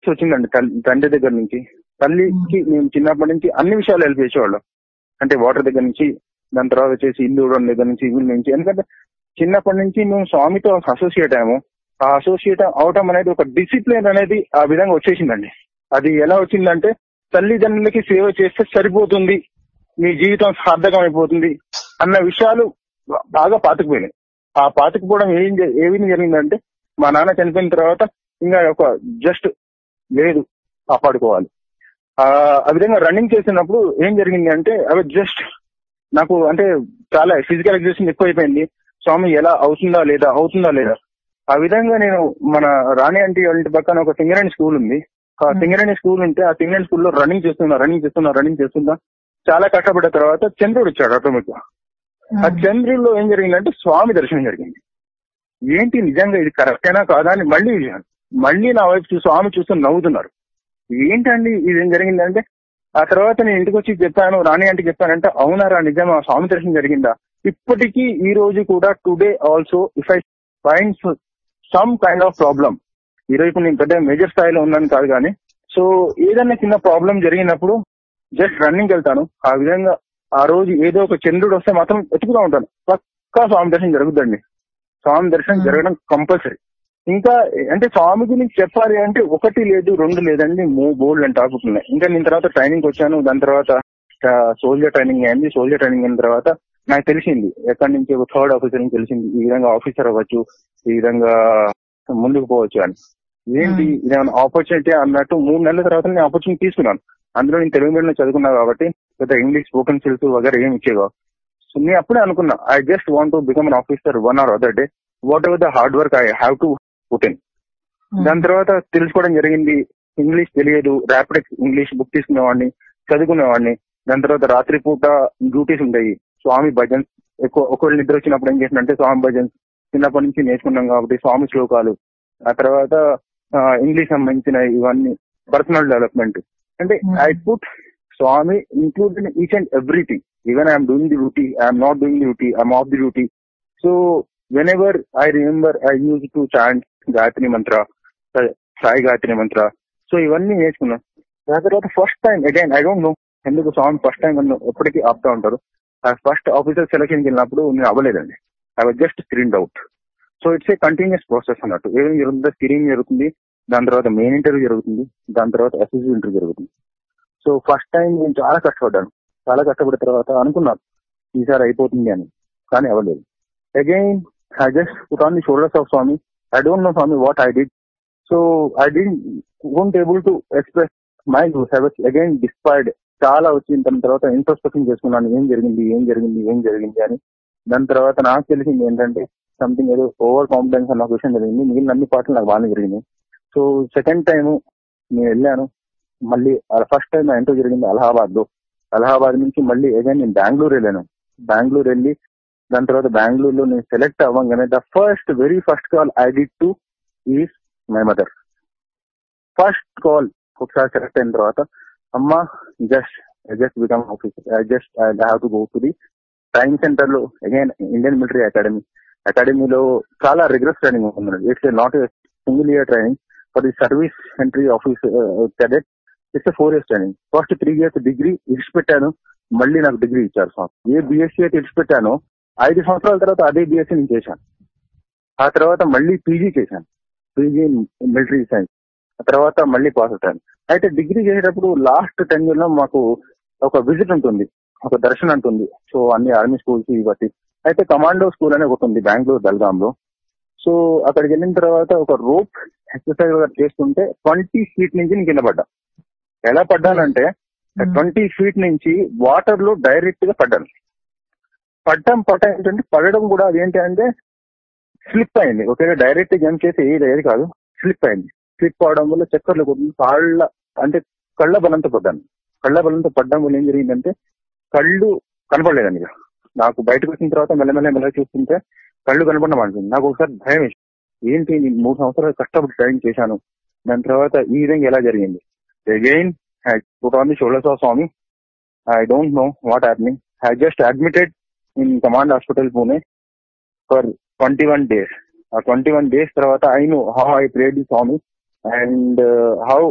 వచ్చిందండి తల్లి- తండ్రి దగ్గర నుంచి తల్లికి మేము చిన్నప్పటి నుంచి అన్ని విషయాలు హెల్ప్ చేసేవాళ్ళం అంటే వాటర్ దగ్గర నుంచి దాని తర్వాత వచ్చేసి ఇల్లు ఊడడం దగ్గర నుంచి ఇల్లు నుంచి ఎందుకంటే చిన్నప్పటి నుంచి మేము స్వామితో అసోసియేట్ అయ్యాము ఆ అసోసియేట్ అవటం అనేది ఒక డిసిప్లిన్ అనేది ఆ విధంగా వచ్చేసిందండి అది ఎలా వచ్చిందంటే తల్లిదండ్రులకి సేవ చేస్తే సరిపోతుంది మీ జీవితం సార్థకం అయిపోతుంది అన్న విషయాలు బా- బాగా పాతుకుపోయినాయి ఆ పాతుకుపోవడం ఏం జ- ఏ విధంగా జరిగిందంటే మా నాన్న చనిపోయిన తర్వాత ఇంకా ఒక జస్ట్ లేదు కాపాడుకోవాలి ఆ ఆ విధంగా రన్నింగ్ చేసినప్పుడు ఏం జరిగింది అంటే అవి జస్ట్ నాకు అంటే చాలా ఫిజికల్ ఎగ్జిస్టెన్స్ ఎక్కువైపోయింది స్వామి ఎలా అవుతుందా లేదా అవుతుందా లేదా ఆ విధంగా నేను మన రాణి ఆంటీ వాళ్ళ ఇంటి పక్కన ఒక సింగరేణి స్కూల్ ఉంది ఆ సింగరేణి స్కూల్ ఉంటే ఆ సింగరేణి స్కూల్లో రన్నింగ్ చేస్తున్నా రన్నింగ్ చేస్తున్నా రన్నింగ్ చేస్తున్నా చాలా కష్టపడ్డ తర్వాత చంద్రుడు వచ్చాడు ఆటోమేటిక్ ఆ చంద్రుల్లో ఏం జరిగిందంటే స్వామి దర్శనం జరిగింది ఏంటి నిజంగా ఇది కరెక్టేనా కాదా అని మళ్ళీ చూశాను. మళ్ళీ నా వైపు చూసి స్వామి చూస్తూ నవ్వుతున్నారు ఏంటండి ఇది ఏం జరిగిందంటే ఆ తర్వాత నేను ఇంటికి వచ్చి చెప్పాను రాణి అంటే చెప్పానంటే అవునారా నిజమా స్వామి దర్శనం జరిగిందా ఇప్పటికీ ఈ రోజు కూడా today also if I find some kind of problem ఈ రోజు ఇప్పుడు నేను పెద్ద మేజర్ స్థాయిలో ఉన్నాను కాదు కానీ సో ఏదైనా చిన్న ప్రాబ్లం జరిగినప్పుడు జస్ట్ రన్నింగ్ వెళ్తాను ఆ విధంగా ఆ రోజు ఏదో ఒక చంద్రుడు వస్తే మాత్రం వెతుకుతూ ఉంటాను పక్కా స్వామి దర్శనం జరుగుతుందండి స్వామి దర్శనం Hmm. జరగడం కంపల్సరీ ఇంకా అంటే స్వామి గురించి చెప్పాలి అంటే ఒకటి లేదు రెండు లేదండి మూ బోల్డ్ అని టాపిక్ ఉన్నాయి ఇంకా నేను తర్వాత ట్రైనింగ్ వచ్చాను దాని తర్వాత సోల్జర్ ట్రైనింగ్ అయింది సోల్జర్ ట్రైనింగ్ అయిన తర్వాత నాకు తెలిసింది ఎక్కడి నుంచి ఒక థర్డ్ ఆఫీసర్ నుంచి తెలిసింది ఈ విధంగా ఆఫీసర్ అవ్వచ్చు ఈ విధంగా ముందుకు పోవచ్చు అని ఏంటి Hmm. ఇదేమైనా ఆపర్చునిటీ అన్నట్టు మూడు నెలల తర్వాత నేను ఆపర్చునిటీ తీసుకున్నాను అందులో నేను తెలుగు మీడియం చదువుకున్నా కాబట్టి పెద్ద ఇంగ్లీష్ స్పోకెన్ స్కిల్స్ వగేరా ఏమి ఇచ్చేవా సో నేను అప్పుడే అనుకున్నా I just want to become an officer one or other day whatever the hard work I have to put in దాని తర్వాత తెలుసుకోవడం జరిగింది ఇంగ్లీష్ తెలియదు ర్యాపిడ్ ఇంగ్లీష్ బుక్ తీసుకునేవాడిని చదువుకునేవాడిని దాని తర్వాత రాత్రి పూట డ్యూటీస్ ఉంటాయి స్వామి భజన్ ఎక్కువ ఒకవేళ నిద్ర వచ్చినప్పుడు ఏం చేసినంటే స్వామి భజన్ చిన్నప్పటి నుంచి నేర్చుకున్నాం కాబట్టి స్వామి శ్లోకాలు ఆ తర్వాత ఇంగ్లీష్ సంబంధించిన ఇవన్నీ పర్సనల్ డెవలప్మెంట్ అంటే Hmm. I put Swami include in each and everything even I'm doing the duty I'm not doing the duty I'm off the duty so whenever I remember I use to chant Gayatri mantra Sai Gayatri mantra so ఇవన్నీ నేర్చుకున్నాను దాని తర్వాత first time again I don't know ఎందుకు Swami first time నన్ను ఎప్పటికీ ఆపుతా ఉంటారు ఆ first officer సెలక్షన్కి వెళ్ళినప్పుడు నేను అవ్వలేదండి I was just screen out so it's a continuous process అన్నట్టు ఏమేమి జరుగుతుందో స్క్రీనింగ్ జరుగుతుంది దాని తర్వాత మెయిన్ ఇంటర్వ్యూ జరుగుతుంది దాని తర్వాత ఎస్ఎస్సీ ఇంటర్వ్యూ జరుగుతుంది సో ఫస్ట్ టైం నేను చాలా కష్టపడ్డాను చాలా కష్టపడిన తర్వాత అనుకున్నాను ఈసారి అయిపోతుంది అని కానీ అవ్వలేదు again I just put on the shoulders of Swami I don't know Swami what I did so I did won't able to express my news I was again despaired చాలా వచ్చిన దాని తర్వాత ఇంట్రోస్పెక్షన్ చేసుకున్నాను ఏం జరిగింది ఏం జరిగింది ఏం జరిగింది అని దాని తర్వాత నాకు తెలిసింది ఏంటంటే సంథింగ్ ఏదో ఓవర్ కాన్ఫిడెన్స్ అన్న ఒక విషయం జరిగింది మిగిలిన అన్ని పాటలు నాకు బాగానే జరిగింది సో సెకండ్ టైం నేను వెళ్ళాను మళ్ళీ ఫస్ట్ టైం నా ఎంట్రీ జరిగింది అలహాబాద్ లో అలహాబాద్ నుంచి మళ్ళీ అగైన్ నేను బెంగళూరు వెళ్ళాను బెంగళూరు వెళ్ళి దాని తర్వాత బెంగళూరులో నేను సెలెక్ట్ అవ్వగానే the first very first call I did to is my mother first call ఒకసారి సెలెక్ట్ అయిన తర్వాత అమ్మా just just become officer I just I have to go to the training centre లో అగైన్ ఇండియన్ మిలిటరీ అకాడమీ అకాడమీలో చాలా rigorous training ఉందండి it's not single year training for the service entry office cadet it's four years training first three years degree ఇడిచిపెట్టాను మళ్ళీ నాకు degree ఇచ్చారు sir ఏ BSc అయితే ఇడిచిపెట్టానో ఐదు సంవత్సరాల తర్వాత అదే బీఎస్సీ నేను చేశాను ఆ తర్వాత మళ్ళీ పీజీ చేశాను పీజీ మిలిటరీ సైన్స్ ఆ తర్వాత మళ్ళీ పాస్ అవుతాను అయితే డిగ్రీ చేసేటప్పుడు లాస్ట్ టెన్ ఇయర్ లో మాకు ఒక విజిట్ ఉంటుంది ఒక దర్శనం ఉంటుంది సో అన్ని ఆర్మీ స్కూల్స్ బట్టి అయితే కమాండో స్కూల్ అనే ఒకటి ఉంది బెంగళూరు బెల్గాం లో సో అక్కడికి వెళ్ళిన తర్వాత ఒక రోప్ ఎక్సర్సైజ్ చేస్తుంటే ట్వంటీ ఫీట్ నుంచి నేను కింద పడ్డా ఎలా పడ్డానంటే ట్వంటీ ఫీట్ నుంచి వాటర్ లో డైరెక్ట్ గా పడ్డాను పడ్డం పడ్డ ఏంటంటే పడడం కూడా అదేంటి అంటే స్లిప్ అయింది ఒకవేళ డైరెక్ట్ జంప్ చేసి ఏది ఏది కాదు స్లిప్ అయింది స్లిప్ అవడం వల్ల చక్కర్లు కొట్టింది కాళ్ళ అంటే కళ్ళ బలంతో పడ్డాను కళ్ళ బలంతో పడ్డం వల్ల ఏం జరిగిందంటే కళ్ళు కనపడలేదండి ఇక నాకు బయటకు వచ్చిన తర్వాత మెల్లమెల్ల మెల్ల చూస్తుంటే కళ్ళు కనపడడం అంటుంది నాకు ఒకసారి భయం వేసింది ఏంటి నేను మూడు సంవత్సరాలు కష్టపడి ట్రైనింగ్ చేశాను దాని తర్వాత ఈ విధంగా ఎలా జరిగింది again I put on the shoulders of Swami I don't know what happening I just admitted in command hospital Pune for twenty one days ah twenty one days తర్వాత I know how I prayed the Swami and how